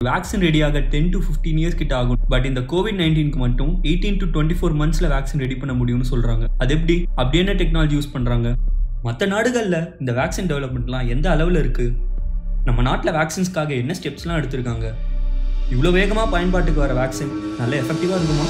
vaccine ரெடியாக ten to fifteen years கிட்ட ஆகும் பட் இந்த கோவிட் நைன்டீனுக்கு மட்டும் எயிட்டீன் டு டுவெண்ட்டி ஃபோர் மந்த்ஸில் வேக்சின் ரெடி பண்ண முடியும்னு சொல்கிறாங்க அது எப்படி அப்படி என்ன டெக்னாலஜி யூஸ் பண்ணுறாங்க மற்ற நாடுகளில் இந்த வேக்சின் டெவலப்மெண்ட்லாம் எந்த அளவில் இருக்குது நம்ம நாட்டில் வேக்சின்ஸ்க்காக என்ன ஸ்டெப்ஸ்லாம் எடுத்திருக்காங்க இவ்வளோ வேகமாக பயன்பாட்டுக்கு வர வேக்சின் நல்ல எஃபெக்டிவாக இருக்குமா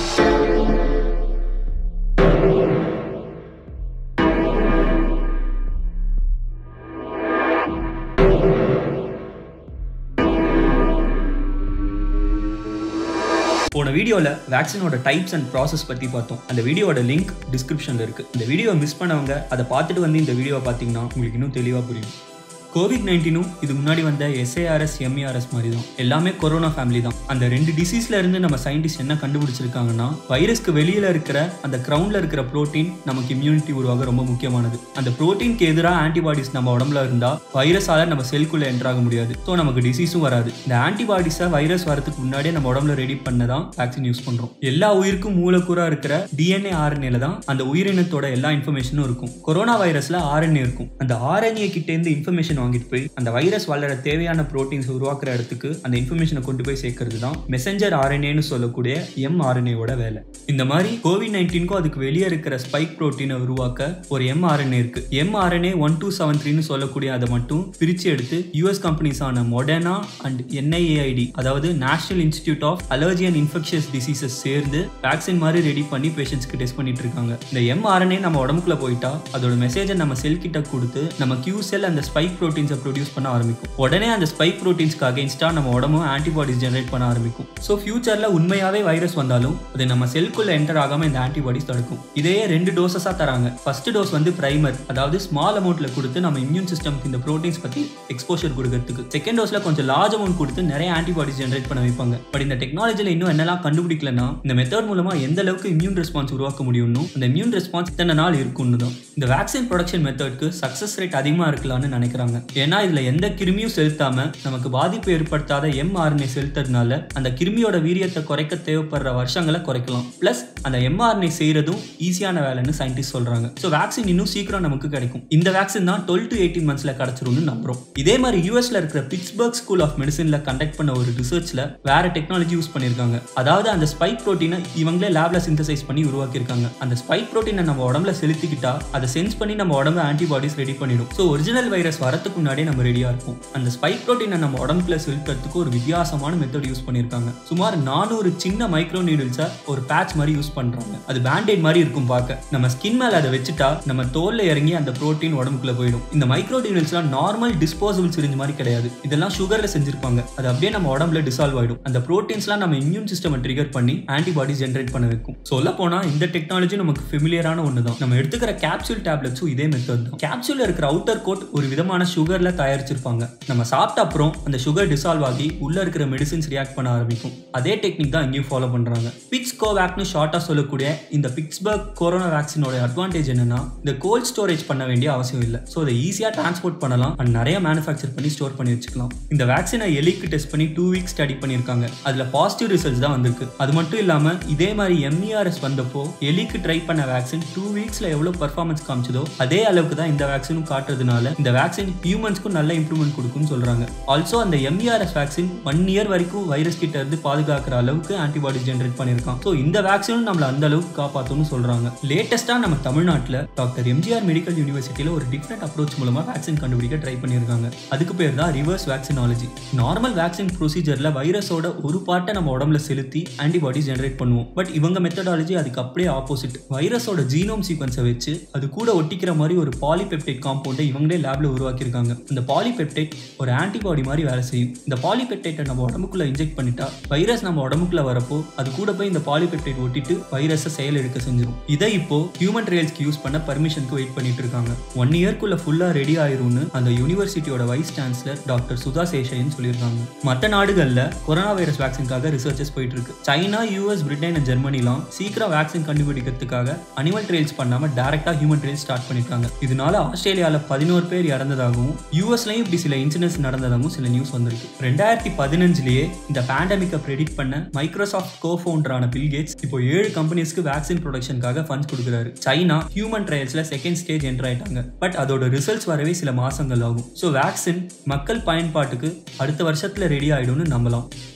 போன வீடியோவில் வேக்சினோட டைப்ஸ் அண்ட் ப்ராசஸ் பற்றி பார்த்தோம் அந்த வீடியோட லிங்க் டிஸ்கிரிப்ஷனில் இருக்குது இந்த வீடியோவை மிஸ் பண்ணவங்க அதை பார்த்துட்டு வந்து இந்த வீடியோவை பார்த்தீங்கன்னா உங்களுக்கு இன்னும் தெளிவாக புரியும் கோவிட் நைன்டீனும் இது முன்னாடி வந்த எஸ்ஏஆர்எஸ் எம்ஏஆர்எஸ் மாதிரி தான் எல்லாமே கொரோனா ஃபேமிலி தான் அந்த ரெண்டு டிசீஸ்ல இருந்து நம்ம சயின்டிஸ்ட் என்ன கண்டுபிடிச்சிருக்காங்கன்னா வைரஸ்க்கு வெளியில இருக்கிற அந்த கிரவுண்ட்ல இருக்கிற புரோட்டீன் நமக்கு இம்யூனிட்டி உருவாக ரொம்ப முக்கியமானது அந்த புரோட்டீனுக்கு எதிராக ஆன்டிபாடிஸ் நம்ம உடம்புல இருந்தா வைரஸால நம்ம செல்குள்ள என்ட்ராக முடியாது ஸோ நமக்கு டிசீஸும் வராது இந்த ஆன்டிபாடிஸை வைரஸ் வரதுக்கு முன்னாடியே நம்ம உடம்புல ரெடி பண்ண தான் வேக்சின் யூஸ் பண்றோம் எல்லா உயிருக்கும் மூலக்கூறா இருக்கிற டிஎன்ஏ ஆர்என்ஏல தான் அந்த உயிரினத்தோட எல்லா இன்ஃபர்மேஷனும் இருக்கும் கொரோனா வைரஸ்ல ஆர்என்ஏ இருக்கும் அந்த ஆர்என்ஏ கிட்ட இருந்து இன்ஃபர்மேஷன் வாங்கிட்டு போய் அந்த வைரஸ் வளர தேவையான ப்ரோட்டீன்ஸ் உருவாக்குற இடத்துக்கு அந்த இன்ஃபர்மேஷனை கொண்டு போய் சேர்க்கறது தான் மெசஞ்சர் ஆர்என்ஏன்னு சொல்லக்கூடிய எம்ஆர்என்ஏவோட வேலை இந்த மாதிரி கோவிட் நைன்டீனுக்கும் அதுக்கு வெளியே இருக்கிற ஸ்பைக் ப்ரோட்டீனை உருவாக்க ஒரு எம்ஆர்என்ஏ இருக்கு எம்ஆர்என்ஏ ஒன் டூ செவன் த்ரீன்னு சொல்லக்கூடிய அதை மட்டும் பிரிச்சு எடுத்து யூஎஸ் கம்பெனிஸான மொடர்னா அண்ட் என்ஐஏஐடி அதாவது National Institute of Allergy and Infectious Diseases சேர்ந்து வேக்சின் மாதிரி ரெடி பண்ணி பேஷண்ட்ஸ்க்கு டெஸ்ட் பண்ணிட்டு இருக்காங்க இந்த எம்ஆர்என்ஏ நம்ம உடம்புக்குள்ள போயிட்டா அதோட மெசேஜை நம்ம செல் கிட்ட கொடுத்து நம்ம கியூ செல் அந்த ஸ்பைக் ப்ரோட்டீன்ஸை ப்ரொடியூஸ் பண்ண ஆரம்பிக்கும் உடனே அந்த ஸ்பைக் ப்ரோட்டீன்ஸ்க்கு அகேன்ஸ்டா நம்ம உடம்பும் ஆன்டிபாடிஸ் ஜெனரேட் பண்ண ஆரம்பிக்கும் ஸோ ஃபியூச்சர்ல உண்மையாவே வைரஸ் வந்தாலும் அது நம்ம செல்குள்ள என்டர் ஆகாம இந்த ஆன்டிபாடிஸ் தடுக்கும் இதையே ரெண்டு டோசஸா தராங்க ஃபர்ஸ்ட் டோஸ் வந்து பிரைமர் அதாவது ஸ்மால் அமௌண்ட்ல கொடுத்து நம்ம இம்யூன் சிஸ்டம்க்கு இந்த ப்ரோட்டீன்ஸ் பத்தி எக்ஸ்போஷர் கொடுக்கறதுக்கு செகண்ட் டோஸ்ல கொஞ்சம் லார்ஜ் அமௌண்ட் கொடுத்து நிறைய ஆன்டிபாடிஸ் ஜெனரேட் பண்ண வைப்பாங்க பட் இந்த டெக்னாலஜில இன்னும் என்னெல்லாம் கண்டுபிடிக்கலன்னா இந்த மெத்தட் மூலமா எந்த அளவுக்கு இம்யூன் ரெஸ்பான்ஸ் உருவாக்க முடியும்னு அந்த இம்யூன் ரெஸ்பான்ஸ் இத்தனை நாள் இருக்கும்னு தான் இந்த வேக்சின் ப்ரொடக்ஷன் மெத்தட்க்கு சக்சஸ் ரேட் அதிகமா இருக்கலாம்னு நினைக்கிறாங்க ஏன்னா இதுல எந்த கிருமியும் செலுத்தாம நமக்கு பாதிப்பு ஏற்படுத்தாத எம்ஆர்என்ஏ செலுத்துறதுனால அந்த கிருமியோட வீரியத்தை குறைக்க தேவைப்படுற வருஷங்களை குறைக்கலாம் பிளஸ் அந்த எம்ஆர்என்ஏ செய்யறதும் ஈஸியான வேலைன்னு சயின்டிஸ்ட் சொல்றாங்க ஸோ வேக்சின் இன்னும் சீக்கிரம் நமக்கு கிடைக்கும் இந்த வேக்சின் தான் டுவெல் டு எயிட்டீன் மந்த்ஸ்ல கிடைச்சிரும்னு நம்புறோம் இதே மாதிரி யூஎஸ்ல இருக்கிற பிட்ஸ்பர்க் ஸ்கூல் ஆஃப் மெடிசன்ல கண்டக்ட் பண்ண ஒரு ரிசர்ச்ல வேற டெக்னாலஜி யூஸ் பண்ணிருக்காங்க அதாவது அந்த ஸ்பைக் ப்ரோட்டீனை இவங்களே லேப்ல சிந்தசைஸ் பண்ணி உருவாக்கியிருக்காங்க அந்த ஸ்பைக் ப்ரோட்டீனை நம்ம உடம்புல செலுத்திக்கிட்டா அதை சென்ஸ் பண்ணி நம்ம உடம்பு ஆன்டிபாடிஸ் ரெடி பண்ணிடும் ஸோ ஒரிஜினல் வைரஸ் வரதுக்கு முன்னாடியே நம்ம ரெடியா இருக்கும் அந்த ஸ்பைக் ப்ரோட்டீனை நம்ம உடம்புல செலுத்துறதுக்கு ஒரு வித்தியாசமான மெத்தட் யூஸ் பண்ணியிருக்காங்க சுமார் நானூறு சின்ன மைக்ரோ நீடில்ஸை ஒரு பேட்ச் மாதிரி யூஸ் பண்றாங்க அது பேண்டேட் மாதிரி இருக்கும் பார்க்க நம்ம ஸ்கின் மேல அதை வச்சுட்டா நம்ம தோல்ல இறங்கி அந்த ப்ரோட்டீன் உடம்புக்குள்ள போயிடும் இந்த மைக்ரோ நீடில்ஸ்லாம் நார்மல் டிஸ்போசபிள் சிரிஞ்சு மாதிரி கிடையாது இதெல்லாம் சுகர்ல செஞ்சிருப்பாங்க அது அப்படியே நம்ம உடம்புல டிசால்வ் ஆயிடும் அந்த ப்ரோட்டீன்ஸ்லாம் நம்ம இம்யூன் சிஸ்டம் ட்ரிகர் பண்ணி ஆன்டிபாடிஸ் ஜென்ரேட் பண்ண வைக்கும் சொல்ல போனா இந்த டெக்னாலஜி நமக்கு ஃபெமிலியரான ஒன்று தான் நம்ம எடுத்துக்கிற கேப்சூல் டேப்லெட்ஸும் இதே மெத்தட் தான் கேப்சூல்ல இருக்கிற அவுட்டர் கோட் ஒரு விதமான சுகர்ல தயாரிச்சிருப்பாங்க நம்ம சாப்பிட்ட அப்புறம் அந்த சுகர் டிசால்வ் ஆகி உள்ள இருக்கிற மெடிசின்ஸ் ரியாக்ட் பண்ண ஆரம்பிக்கும் அதே டெக்னிக் தான் இங்கேயும் ஃபாலோ பண்றாங்க பிக்ஸ் கோவேக்னு ஷார்ட்டா சொல்லக்கூடிய இந்த பிக்ஸ்பர்க் கொரோனா வேக்சினோட அட்வான்டேஜ் என்னன்னா இந்த கோல்ட் ஸ்டோரேஜ் பண்ண வேண்டிய அவசியம் இல்லை ஸோ அதை ஈஸியா டிரான்ஸ்போர்ட் பண்ணலாம் அண்ட் நிறைய மேனுஃபேக்சர் பண்ணி ஸ்டோர் பண்ணி வச்சுக்கலாம் இந்த வேக்சினை எலிக்கு டெஸ்ட் பண்ணி டூ வீக்ஸ் ஸ்டடி பண்ணியிருக்காங்க அதுல பாசிட்டிவ் ரிசல்ட்ஸ் தான் வந்திருக்கு அது மட்டும் இல்லாம இதே மாதிரி எம்இஆர்எஸ் வந்தப்போ எலிக்கு ட்ரை பண்ண வேக்சின் டூ வீக்ஸ்ல எவ்வளவு பர்ஃபார்மன்ஸ் காமிச்சதோ அதே அளவுக்கு தான் இந்த வேக்சினும் காட்டுறதுனால இந்த வேக்சின் ஹியூமன்ஸ்க்கும் நல்ல இம்ப்ரூவ்மெண்ட் கொடுக்கும்னு சொல்றாங்க ஆல்சோ அந்த எம்இஆர்எஸ் வேக்சின் ஒன் இயர் வரைக்கும் வைரஸ் கிட்ட இருந்து பாதுகாக்கிற அளவுக்கு ஆன்டிபாடிஸ் ஜென்ரேட் பண்ணியிருக்கான் ஸோ இந்த வேக்சினும் நம்மள அந்த அளவுக்கு காப்பாற்றும்னு சொல்றாங்க லேட்டஸ்டா நம்ம தமிழ்நாட்டில் டாக்டர் எம்ஜிஆர் மெடிக்கல் யூனிவர்சிட்டியில ஒரு டிஃப்ரெண்ட் அப்ரோச் மூலமா வேக்சின் கண்டுபிடிக்க ட்ரை பண்ணியிருக்காங்க அதுக்கு பேர் தான் ரிவர்ஸ் வேக்சினாலஜி நார்மல் வேக்சின் ப்ரொசீஜர்ல வைரஸோட ஒரு பார்ட்டை நம்ம உடம்புல செலுத்தி ஆன்டிபாடிஸ் ஜென்ரேட் பண்ணுவோம் பட் இவங்க மெத்தடாலஜி அதுக்கு அப்படியே ஆப்போசிட் வைரஸோட ஜீனோம் சீக்வன்ஸை வச்சு அது கூட ஒட்டிக்கிற மாதிரி ஒரு பாலிபெப்டைட் காம்பவுண்டை இவங்களே லேப்ல உருவாக்கியிருக்காங்க இந்த பாலிபெப்டைட் ஒரு ஆன்டிபாடி மாதிரி வேலை செய்யும் இந்த பாலிபெப்டைட்டை நம்ம உடம்புக்குள்ள இன்ஜெக்ட் பண்ணிட்டா வைரஸ் நம்ம உடம்புக்குள்ள வரப்போ அது கூட போய் இந்த பாலிபெப்டைட் ஒட்டிட்டு வைரஸை செயல் எடுக்க செஞ்சிடும் இதை இப்போ ஹியூமன் ட்ரையல்ஸ்க்கு யூஸ் பண்ண பர்மிஷனுக்கு வெயிட் பண்ணிட்டு இருக்காங்க ஒன் இயர்க்குள்ள ஃபுல்லா ரெடி ஆயிரும்னு அந்த யூனிவர்சிட்டியோட வைஸ் சான்சலர் டாக்டர் சுதா சேஷைன்னு சொல்லியிருக்காங்க மற்ற நாடுகள்ல கொரோனா வைரஸ் வேக்சின்காக ரிசர்ச்சஸ் போயிட்டு இருக்கு சைனா யூஎஸ் பிரிட்டன் அண்ட் ஜெர்மனிலாம் சீக்கிரம் வேக்சின் கண்டுபிடிக்கிறதுக்காக அனிமல் ட்ரையல்ஸ் பண்ணாம டைரக்டா ஹியூமன் ட்ரையல்ஸ் ஸ்டார்ட் பண்ணிருக்காங்க இதனால ஆஸ்திரேலியால பதினோரு பேர் இறந்ததாகவும் யூஎஸ்லயும் இப்படி சில இன்சிடென்ட்ஸ் நடந்ததாகவும் சில நியூஸ் வந்திருக்கு ரெண்டாயிரத்தி பதினஞ்சுலயே இந்த பேண்டமிக்கை ப்ரெடிக்ட் பண்ண மைக்ரோசாஃப்ட் கோ ஃபவுண்டரான பில் கேட்ஸ் இப்போ ஏழு கம்பெனிஸ்க்கு வேக்சின் ப்ரொடக்ஷனுக்காக ஃபண்ட்ஸ் கொடுக்குறாரு சைனா ஹியூமன் ட்ரையல்ஸ்ல செகண்ட் ஸ்டேஜ் என்டர் ஆயிட்டாங்க பட் அதோட ரிசல்ட்ஸ் வரவே சில மாசங்கள் ஆகும் ஸோ வேக்சின் மக்கள் பயன்பாட்டுக்கு அடுத்த வருஷத்துல ரெடி ஆயிடும்னு நம்பலாம்